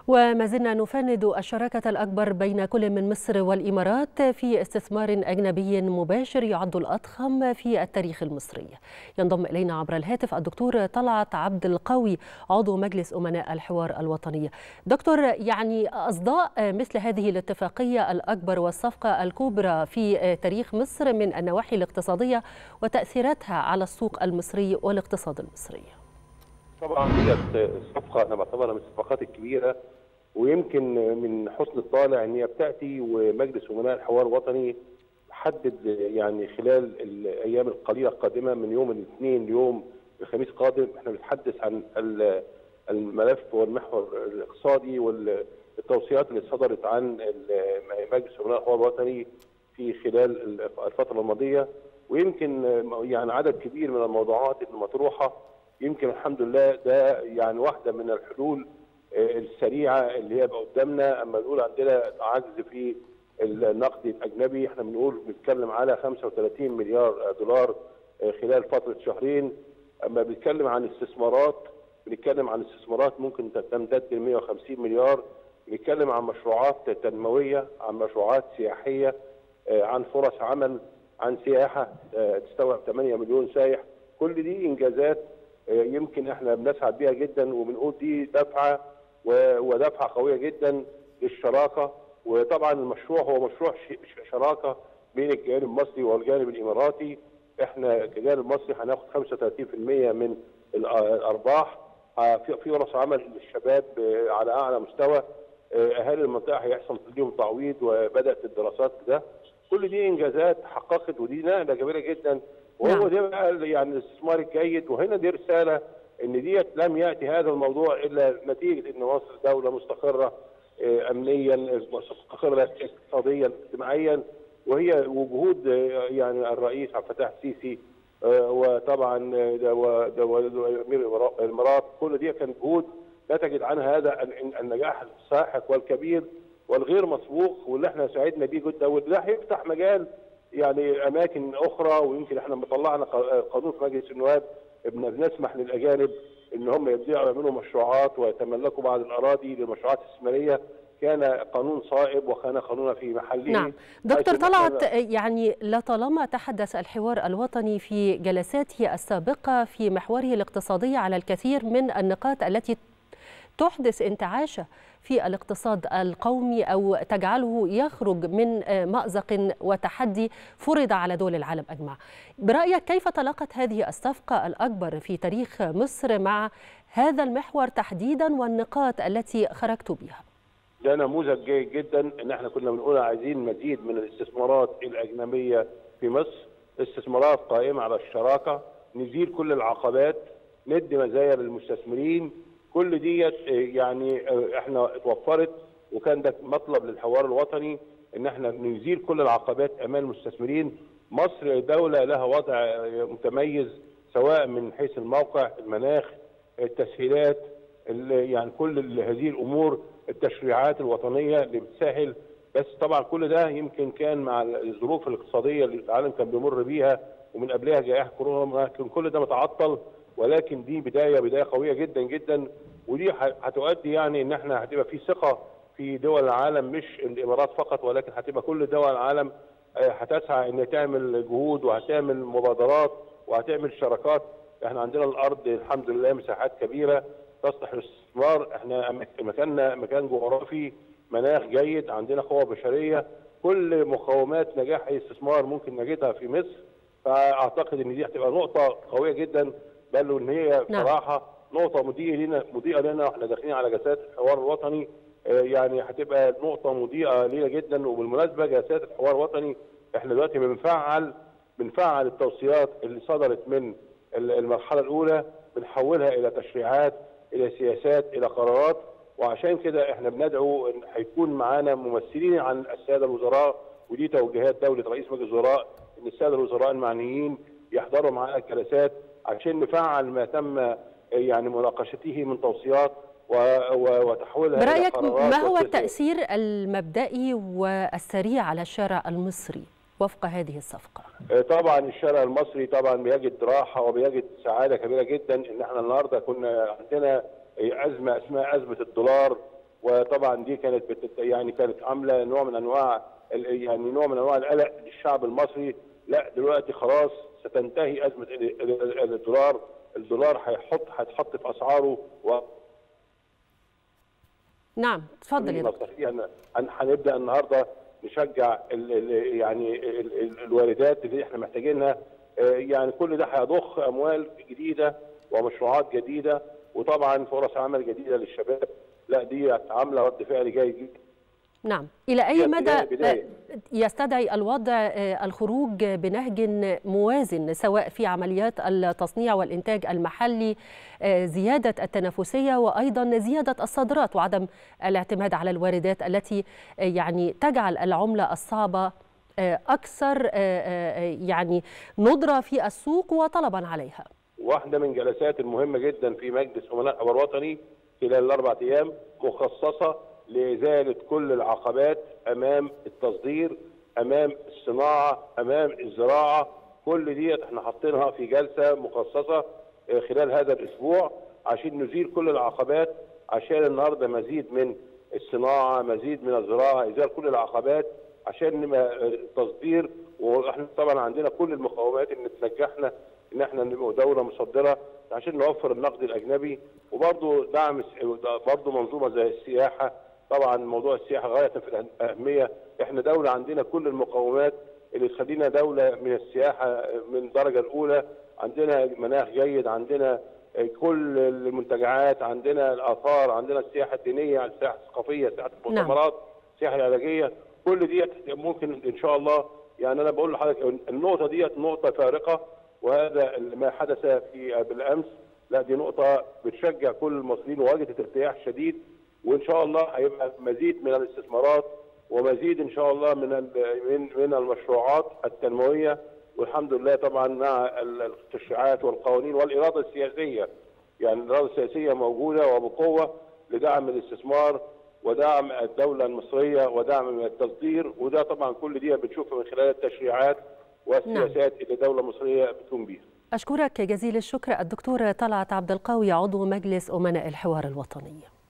وما زلنا نفند الشراكة الأكبر بين كل من مصر والإمارات في استثمار أجنبي مباشر يعد الأضخم في التاريخ المصري ينضم إلينا عبر الهاتف الدكتور طلعت عبد القوي عضو مجلس أمناء الحوار الوطني دكتور يعني أصداء مثل هذه الاتفاقية الأكبر والصفقة الكبرى في تاريخ مصر من النواحي الاقتصادية وتأثيراتها على السوق المصري والاقتصاد المصري طبعا ديت الصفقه انا بعتبرها من الصفقات الكبيره ويمكن من حسن الطالع ان هي بتاتي ومجلس امناء الحوار الوطني حدد يعني خلال الايام القليله القادمه من يوم الاثنين ليوم الخميس القادم احنا بنتحدث عن الملف والمحور الاقتصادي والتوصيات اللي صدرت عن مجلس امناء الحوار الوطني في خلال الفتره الماضيه ويمكن يعني عدد كبير من الموضوعات المطروحه يمكن الحمد لله ده يعني واحده من الحلول السريعه اللي هي قدامنا اما نقول عندنا عجز في النقد الاجنبي احنا بنقول بنتكلم على 35 مليار دولار خلال فتره شهرين اما بنتكلم عن استثمارات بنتكلم عن استثمارات ممكن تمتد ل 150 مليار بنتكلم عن مشروعات تنمويه عن مشروعات سياحيه عن فرص عمل عن سياحه تستوعب 8 مليون سايح كل دي انجازات يمكن احنا بنسعد بيها جدا وبنقول دي دفعه ودفعه قويه جدا للشراكه وطبعا المشروع هو مشروع شراكه بين الجانب المصري والجانب الاماراتي احنا كجانب مصري هناخد 35% من الارباح في فرص عمل للشباب على اعلى مستوى اهالي المنطقه هيحصل لهم تعويض وبدات الدراسات ده كل دي انجازات حققت ودي نقله كبيره جدا وهو ده بقى يعني الاستثمار الجيد وهنا دي رساله ان ديت لم ياتي هذا الموضوع الا نتيجه ان مصر دوله مستقره امنيا مستقره اقتصاديا اجتماعيا وهي وجهود يعني الرئيس عبد الفتاح السيسي وطبعا امير الامارات كل دي كانت جهود نتجت عنها هذا النجاح الساحق والكبير والغير مسبوق واللي احنا سعدنا بيه جدا وده هيفتح مجال يعني اماكن اخرى ويمكن احنا طلعنا قانون في مجلس النواب بنسمح للاجانب ان هم يبداوا يعملوا مشروعات ويتملكوا بعض الاراضي لمشروعات استثماريه كان قانون صائب وكان قانون في محله نعم دكتور طلعت يعني لطالما تحدث الحوار الوطني في جلساته السابقه في محوره الاقتصادي على الكثير من النقاط التي تحدث انتعاشه في الاقتصاد القومي او تجعله يخرج من مازق وتحدي فرض على دول العالم اجمع. برايك كيف تلاقت هذه الصفقه الاكبر في تاريخ مصر مع هذا المحور تحديدا والنقاط التي خرجت بها؟ ده نموذج جيد جدا ان احنا كنا بنقول عايزين مزيد من الاستثمارات الاجنبيه في مصر، استثمارات قائمه على الشراكه، نزيل كل العقبات، ندي مزايا للمستثمرين، كل ديت يعني احنا اتوفرت وكان ده مطلب للحوار الوطني ان احنا نزيل كل العقبات امام المستثمرين مصر دوله لها وضع متميز سواء من حيث الموقع المناخ التسهيلات يعني كل هذه الامور التشريعات الوطنيه اللي بتسهل بس طبعا كل ده يمكن كان مع الظروف الاقتصاديه اللي العالم كان بيمر بيها ومن قبلها جائحه كورونا كان كل ده متعطل ولكن دي بدايه بدايه قويه جدا جدا ودي هتؤدي يعني ان احنا هتبقى في ثقه في دول العالم مش الامارات فقط ولكن هتبقى كل دول العالم هتسعى ان تعمل جهود وهتعمل مبادرات وهتعمل شراكات احنا عندنا الارض الحمد لله مساحات كبيره تصلح للاستثمار احنا مكاننا مكان جغرافي مناخ جيد عندنا قوه بشريه كل مقومات نجاح اي استثمار ممكن نجدها في مصر فاعتقد ان دي هتبقى نقطه قويه جدا بل ان هي بصراحه نقطه مضيئه لنا مضيئه لنا واحنا داخلين على جلسات الحوار الوطني يعني هتبقى نقطه مضيئه لينا جدا وبالمناسبه جلسات الحوار الوطني احنا دلوقتي بنفعل بنفعل التوصيات اللي صدرت من المرحله الاولى بنحولها الى تشريعات الى سياسات الى قرارات وعشان كده احنا بندعو ان هيكون معانا ممثلين عن الساده الوزراء ودي توجيهات دوله رئيس مجلس الوزراء ان الساده الوزراء المعنيين يحضروا معانا الجلسات عشان نفعل ما تم يعني مناقشته من توصيات وتحويلها برأيك ما هو التأثير المبدئي والسريع على الشارع المصري وفق هذه الصفقة؟ طبعا الشارع المصري طبعا بيجد راحة وبيجد سعادة كبيرة جدا ان احنا النهاردة كنا عندنا أزمة اسمها أزمة الدولار وطبعا دي كانت بتت يعني كانت عامله نوع من انواع ال- يعني نوع من انواع القلق للشعب المصري لا دلوقتي خلاص ستنتهي ازمه ال- ال- الدولار الدولار هيحط هيتحط في اسعاره و نعم تفضل يا دكتور المصرفية هن- هن- هنبدا النهارده نشجع ال ال يعني ال ال الواردات اللي احنا محتاجينها آه، يعني كل ده هيضخ اموال جديده ومشروعات جديده وطبعا فرص عمل جديده للشباب لا دي عامله رد فعل جيد جدا نعم إلى أي هي مدى بداية- بداية. آه، يستدعي الوضع آه، الخروج بنهج موازن سواء في عمليات التصنيع والإنتاج المحلي آه، زيادة التنافسية وأيضا زيادة الصادرات وعدم الاعتماد على الواردات التي آه، يعني تجعل العملة الصعبة آه، أكثر آه، آه، يعني ندرة في السوق وطلبا عليها واحده من جلسات المهمه جدا في مجلس امناء الحوار الوطني خلال الاربع ايام مخصصه لازاله كل العقبات امام التصدير امام الصناعه امام الزراعه كل ديت احنا حاطينها في جلسه مخصصه آه، خلال هذا الاسبوع عشان نزيل كل العقبات عشان النهارده مزيد من الصناعه مزيد من الزراعه ازاله كل العقبات عشان نبقى التصدير واحنا طبعا عندنا كل المقومات اللي تنجحنا ان احنا نبقى دوله مصدره عشان نوفر النقد الاجنبي وبرضه دعم برضه منظومه زي السياحه طبعا موضوع السياحه غايه في الاهميه احنا دوله عندنا كل المقومات اللي تخلينا دوله من السياحه من الدرجه الاولى عندنا مناخ جيد عندنا كل المنتجعات عندنا الاثار عندنا السياحه الدينيه السياحه الثقافيه سياحه المؤتمرات السياحه العلاجيه كل ديت ممكن ان شاء الله يعني انا بقول لحضرتك النقطه ديت نقطه فارقه وهذا ما حدث في بالامس لا دي نقطه بتشجع كل المصريين ووجدت ارتياح شديد وان شاء الله هيبقى مزيد من الاستثمارات ومزيد ان شاء الله من ال- من من المشروعات التنمويه والحمد لله طبعا مع التشريعات والقوانين والاراده السياسيه يعني الاراده السياسيه موجوده وبقوه لدعم الاستثمار ودعم الدوله المصريه ودعم التصدير وده طبعا كل دي بنشوفه من خلال التشريعات والسياسات اللي الدوله المصريه بتقوم بيها أشكرك جزيل الشكر الدكتور طلعت عبد القوي عضو مجلس أمناء الحوار الوطني